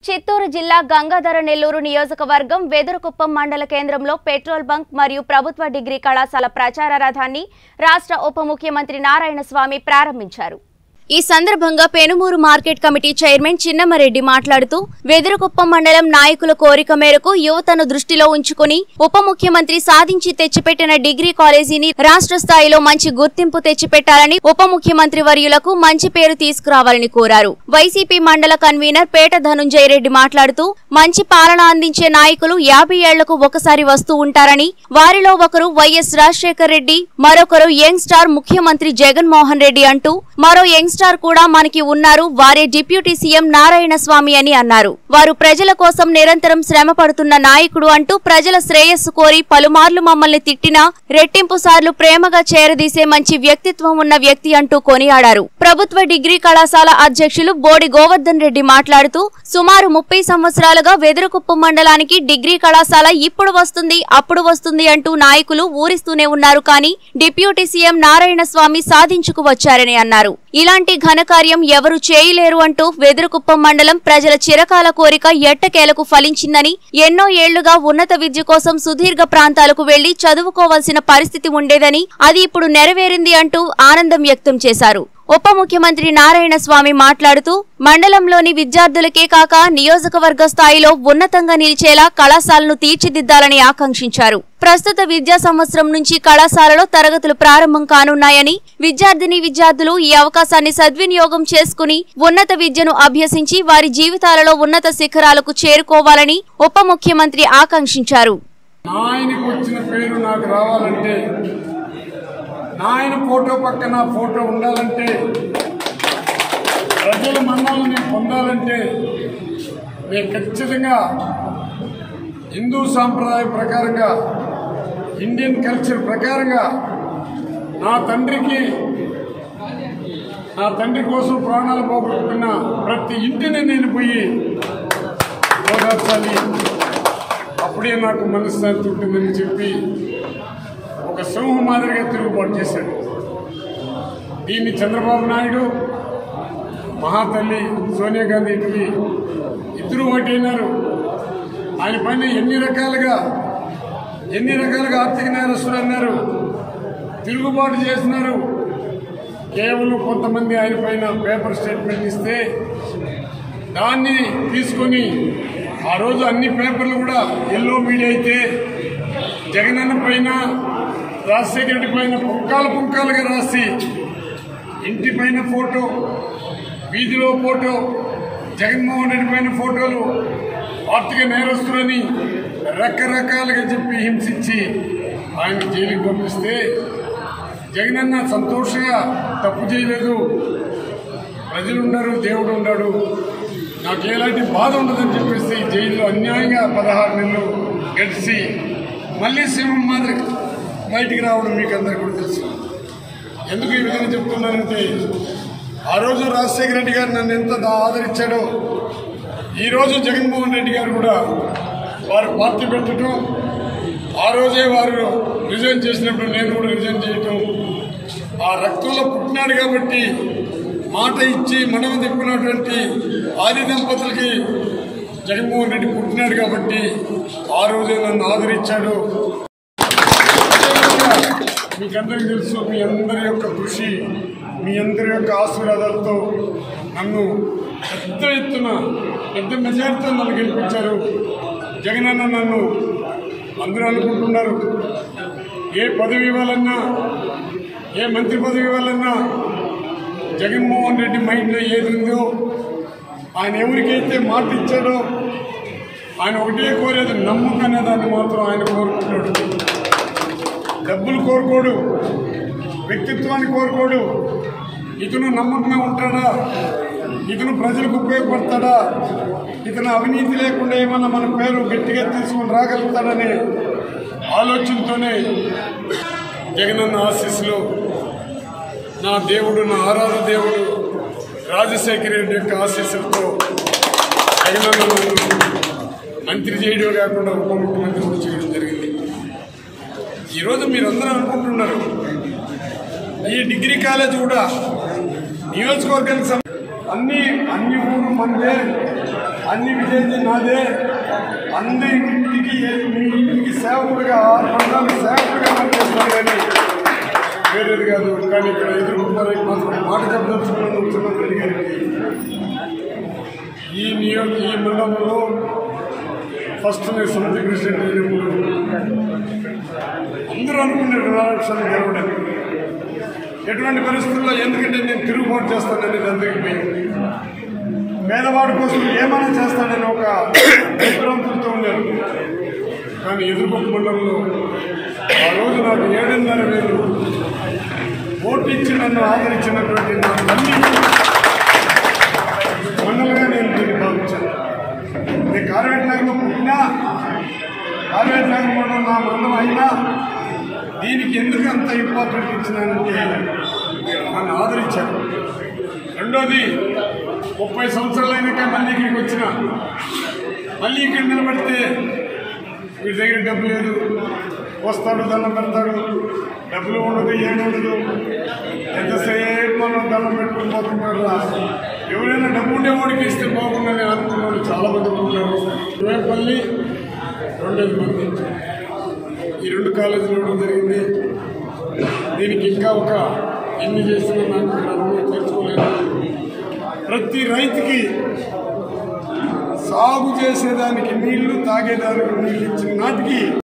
చిత్తూరు జిల్లా గంగాధర నెల్లూరు నియోజకవర్గం వెదురుకుప్పం మండల కేంద్రంలో పెట్రోల్ బంక్ మరియు ప్రభుత్వ డిగ్రీ కళాశాల ప్రచార రథాన్ని రాష్ట్ర ఉప ముఖ్యమంత్రి నారాయణ స్వామి ప్రారంభించారు ఈ సందర్భంగా Penumuru market committee chairman Chinnamareddy మాట్లాడుతూ వెదురుకుప్పం మండలం నాయకుల కోరిక మేరకు యువతను దృష్టిలో ఉంచుకుని ఉప ముఖ్యమంత్రి సాధించి తెచ్చిపెట్టిన డిగ్రీ కాలేజీని రాష్ట్ర స్థాయిలో మంచి గుర్తింపు తెచ్చిపెట్టాలని ఉప ముఖ్యమంత్రి వర్యులకు మంచి పేరు తీసుకురావాలని కోరారు వైసీపీ మండల కన్వీనర్ పేట ధనుంజయ రెడ్డి మాట్లాడుతూ మంచి పాలన అందించే నాయకులు యాభై ఏళ్లకు ఒకసారి వస్తూ ఉంటారని వారిలో ఒకరు వైఎస్ రాజశేఖర్ రెడ్డి మరొకరు యంగ్ స్టార్ ముఖ్యమంత్రి జగన్మోహన్ రెడ్డి అంటూ మరో యంగ్ స్టార్ కూడా మనకి ఉన్నారు వారే డిప్యూటీ సీఎం నారాయణ స్వామి అని అన్నారు వారు ప్రజల కోసం నిరంతరం శ్రమ పడుతున్న నాయకుడు అంటూ ప్రజల శ్రేయస్సు కోరి పలుమార్లు మమ్మల్ని తిట్టినా రెట్టింపు సార్లు ప్రేమగా చేరదీసే మంచి వ్యక్తిత్వం ఉన్న వ్యక్తి అంటూ కొనియాడారు ప్రభుత్వ డిగ్రీ కళాశాల అధ్యక్షులు బోడి గోవర్ధన్ రెడ్డి మాట్లాడుతూ సుమారు ముప్పై సంవత్సరాలుగా వెదురుకుప్పం మండలానికి డిగ్రీ కళాశాల ఇప్పుడు వస్తుంది అప్పుడు వస్తుంది అంటూ నాయకులు ఊరిస్తూనే ఉన్నారు కానీ డిప్యూటీ సీఎం నారాయణ స్వామి సాధించుకు వచ్చారని అన్నారు ఇలాంటి ఘనకార్యం ఎవరు చేయలేరు అంటూ వెదురుకుప్పం మండలం ప్రజల చిరకాల కోరిక ఎట్టకేలకు ఫలించిందని ఎన్నో ఏళ్లుగా ఉన్నత విద్య కోసం సుదీర్ఘ ప్రాంతాలకు వెళ్లి చదువుకోవాల్సిన పరిస్థితి ఉండేదని అది ఇప్పుడు నెరవేరింది అంటూ ఆనందం వ్యక్తం చేశారు ఉప ముఖ్యమంత్రి నారాయణ స్వామి మాట్లాడుతూ మండలంలోని విద్యార్థులకే కాక నియోజకవర్గ స్థాయిలో ఉన్నతంగా నిలిచేలా కళాశాలను తీర్చిదిద్దాలని ఆకాంక్షించారు ప్రస్తుత విద్యా సంవత్సరం నుంచి కళాశాలలో తరగతులు ప్రారంభం కానున్నాయని విద్యార్థిని విద్యార్థులు ఈ అవకాశాన్ని సద్వినియోగం చేసుకుని ఉన్నత విద్యను అభ్యసించి వారి జీవితాలలో ఉన్నత శిఖరాలకు చేరుకోవాలని ఉప ముఖ్యమంత్రి ఆకాంక్షించారు నాయనకు వచ్చిన పేరు నాకు రావాలంటే నాయన ఫోటో పక్కన ఫోటో ఉండాలంటే ప్రజల మన్నలను నేను పొందాలంటే నేను ఖచ్చితంగా హిందూ సాంప్రదాయం ప్రకారంగా ఇండియన్ కల్చర్ ప్రకారంగా నా తండ్రికి నా తండ్రి కోసం ప్రాణాలు పోగొట్టుకున్న ప్రతి ఇంటిని నేను పోయి ఓదార్చాలి అప్పుడే నాకు మనశ్శాంతి ఉంటుందని చెప్పి ఒక సింహం మాదిరిగా తిరుగుబాటు చేశాడు దీన్ని చంద్రబాబు నాయుడు మహాతల్లి సోనియా గాంధీ ఇంటికి ఇద్దరు ఓటైనారు ఆయన పైన ఎన్ని రకాలుగా ఎన్ని రకాలుగా ఆర్థిక నేరస్తులు అన్నారు తిరుగుబాటు చేసినారు కేవలం కొంతమంది ఆయన పైన పేపర్ స్టేట్మెంట్ ఇస్తే దాన్ని తీసుకొని ఆ రోజు అన్ని పేపర్లు కూడా ఎల్లో మీడియా అయితే జగనన్న పైన రాజశేఖర రెడ్డి పైన పుంకాలు పుంకాలుగా రాసి ఇంటి పైన ఫోటో వీధిలో ఫోటో జగన్మోహన్ రెడ్డి పైన ఫోటోలు ఆర్థిక నేరస్తులని రకరకాలుగా చెప్పి హింసించి ఆయన జైలుకి పంపిస్తే జగనన్న సంతోషంగా తప్పు చేయలేదు ప్రజలు ఉన్నారు దేవుడు ఉన్నాడు నాకు ఎలాంటి బాధ ఉండదని చెప్పేసి జైల్లో అన్యాయంగా పదహారు నెలలు గడిచి మళ్ళీ సింహం మాదిరి బయటికి రావడం మీకు అందరికీ కూడా తెలుసు ఎందుకు ఈ విధంగా చెప్తున్నానంటే ఆ రోజు రాజశేఖర రెడ్డి గారు నన్ను ఎంత దా- ఆదరించాడో ఈరోజు జగన్మోహన్ రెడ్డి గారు కూడా వారు పార్టీ పెట్టడం ఆ రోజే వారు రిజైన్ చేసినప్పుడు నేను కూడా రిజైన్ చేయటం ఆ రక్తంలో పుట్టినాడు కాబట్టి మాట ఇచ్చి మనం తిప్పినటువంటి ఆది దంపతులకి జగన్మోహన్ రెడ్డి పుట్టినాడు కాబట్టి ఆ రోజే నన్ను ఆదరించాడు అదేవిధంగా మీకందరికీ తెలుసు మీ అందరి యొక్క కృషి మీ అందరి యొక్క ఆశీర్వాదాలతో నన్ను పెద్ద ఎత్తున పెద్ద మెజార్టీతో నన్ను గెలిపించారు జగనన్న నన్ను అందరూ అనుకుంటున్నారు ఏ పదవి ఇవ్వాలన్నా ఏ మంత్రి పదవి ఇవ్వాలన్నా జగన్మోహన్ రెడ్డి మైండ్లో ఏది ఉందో ఆయన ఎవరికైతే మాట ఇచ్చాడో ఆయన ఒకటే కోరేది నమ్మకం అనే దాన్ని మాత్రం ఆయన కోరుకుంటాడు డబ్బులు కోరుకోడు వ్యక్తిత్వాన్ని కోరుకోడు ఇతను నమ్మకంగా ఉంటాడా ఇతను ప్రజలకు ఉపయోగపడతాడా ఇతను అవినీతి లేకుండా ఏమన్నా మన పేరు గట్టిగా తీసుకొని రాగలుగుతాడనే ఆలోచనతోనే జగనన్న ఆశీస్సులు నా దేవుడు నా ఆరాధ దేవుడు రాజశేఖర రెడ్డి యొక్క ఆశీస్సులతో జగనన్న నన్ను మంత్రి చేయడం కాకుండా ఉప ముఖ్యమంత్రి కూడా చేయడం జరిగింది ఈరోజు మీరందరూ అనుకుంటున్నారు ఈ డిగ్రీ కాలేజ్ కూడా నియోజకవర్గానికి సం- అన్ని అన్ని ఊరు మందే అన్ని విజయం నాదే అందరి ఇంటికి మీ ఇంటికి సేవకుడిగా మండలానికి సేవకుడిగా పనిచేస్తాను కానీ వేరేది కాదు కానీ ఇక్కడ ఎదుర్కొంటారని మాత్రం మాట చెప్పదలుచుకున్నాను ముఖ్యమంత్రి రెడ్డి గారికి ఈ నియోజక ఈ మండలంలో ఫస్ట్ నేను సమితి ప్రెసిడెంట్ అయినప్పుడు అందరూ అనుకున్నారు రాధాకృష్ణ గెలవడం ఎటువంటి పరిస్థితుల్లో ఎందుకంటే నేను తిరుగుబాటు చేస్తానని అందరికీ పోయింది పేదవాడి కోసం ఏమైనా చేస్తాడని ఒక విభ్రాంతులతో ఉన్నారు కానీ ఎదుర్కొండ మండలంలో ఆ రోజు నాకు ఏడున్నర వేలు ఓటు ఇచ్చి నన్ను ఆదరించినటువంటి నా తల్లి మండలంగా నేను దీన్ని భావించాను నేను కార్వేట్ నగర్లో పుట్టినా కార్వేట్ నగర్ మండలం నా మండలం అయినా దీనికి ఎందుకు అంత ఇంపార్టెంట్ ఇచ్చినానంటే నన్ను ఆదరించారు రెండోది ముప్పై సంవత్సరాలైనాక మళ్ళీ ఇక్కడికి వచ్చిన మళ్ళీ ఇక్కడ నిలబడితే వీడి దగ్గర డబ్బు లేదు వస్తాడు దండం పెడతాడు డబ్బులు ఉండదు ఏముండదు ఎంతసేపు మనం దండం పెట్టుకుని పోతుంటారు రా. ఎవరైనా డబ్బు ఉండే వాడికి ఇస్తే బాగుందని అనుకున్న వాళ్ళు చాలా మంది ఉన్నారు వేపల్లి రెండేది మంది ఈ రెండు కాలేజీలు ఇవ్వడం జరిగింది దీనికి ఇంకా ఒక ఎన్ని చేస్తున్నా నాకు ఇక్కడ అనుభవం తెచ్చుకోలేదు ప్రతి రైతుకి సాగు చేసేదానికి నీళ్లు తాగేదానికి నీళ్ళు ఇచ్చిన నాటికి